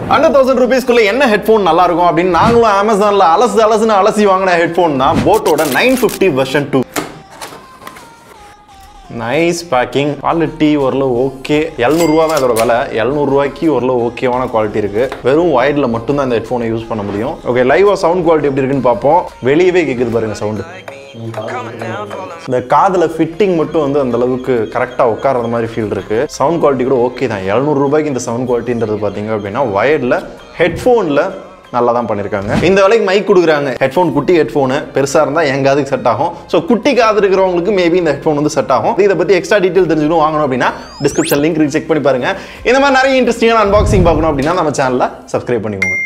hundred thousand ருபீஸ்க்குள்ள என்ன headphone நல்லா இருக்கும் அப்படின்னு நாங்களும் அமேசான்ல அலசு அலசுன்னு அலசி வாங்கின ஹெட்ஃபோன் தான் போட்டோட nine fifty version two nice packing quality ஓரளவு ஓகே எழுநூறுவா தான் இதோட விலை எழுநூறுவாய்க்கு ஓரளவு ஓகேவான குவாலிட்டி இருக்கு வெறும் ஒயர்டில் மட்டும்தான் இந்த ஹெட்ஃபோனை யூஸ் பண்ண முடியும் ஓகே லைவா சவுண்ட் குவாலிட்டி எப்படி இருக்குன்னு பார்ப்போம் வெளியவே கேட்குது பாருங்க சவுண்டு இந்த காதில் ஃபிட்டிங் மட்டும் வந்து அந்த அளவுக்கு கரெக்டாக உட்கார்ற மாதிரி ஃபீல் இருக்கு சவுண்ட் குவாலிட்டி கூட ஓகே தான் எழுநூறு ரூபாய்க்கு இந்த சவுண்ட் குவாலிட்டின்றது பார்த்தீங்க அப்படின்னா வயர்டில் ஹெட்ஃபோனில் நல்லா தான் பண்ணியிருக்காங்க இந்த விலைக்கு மைக் கொடுக்குறாங்க ஹெட்ஃபோன் குட்டி ஹெட்ஃபோனு பெருசாக இருந்தால் என் காதுக்கு செட் ஆகும் ஸோ குட்டி காது இருக்கிறவங்களுக்கு மேபி இந்த ஹெட்ஃபோன் வந்து செட் ஆகும் இதை பற்றி எக்ஸ்ட்ரா டீட்டெயில் தெரிஞ்சுக்கணும் வாங்கணும் அப்படின்னா டிஸ்கிரிப்ஷன் லிங்க் செக் பண்ணி பாருங்க இந்த மாதிரி நிறைய இன்ட்ரெஸ்டிங்கான அன்பாக்சிங் பார்க்கணும் அப்படின்னா நம்ம சேனலில் சப்ஸ்கிரைப் பண்ணிக்கோங்க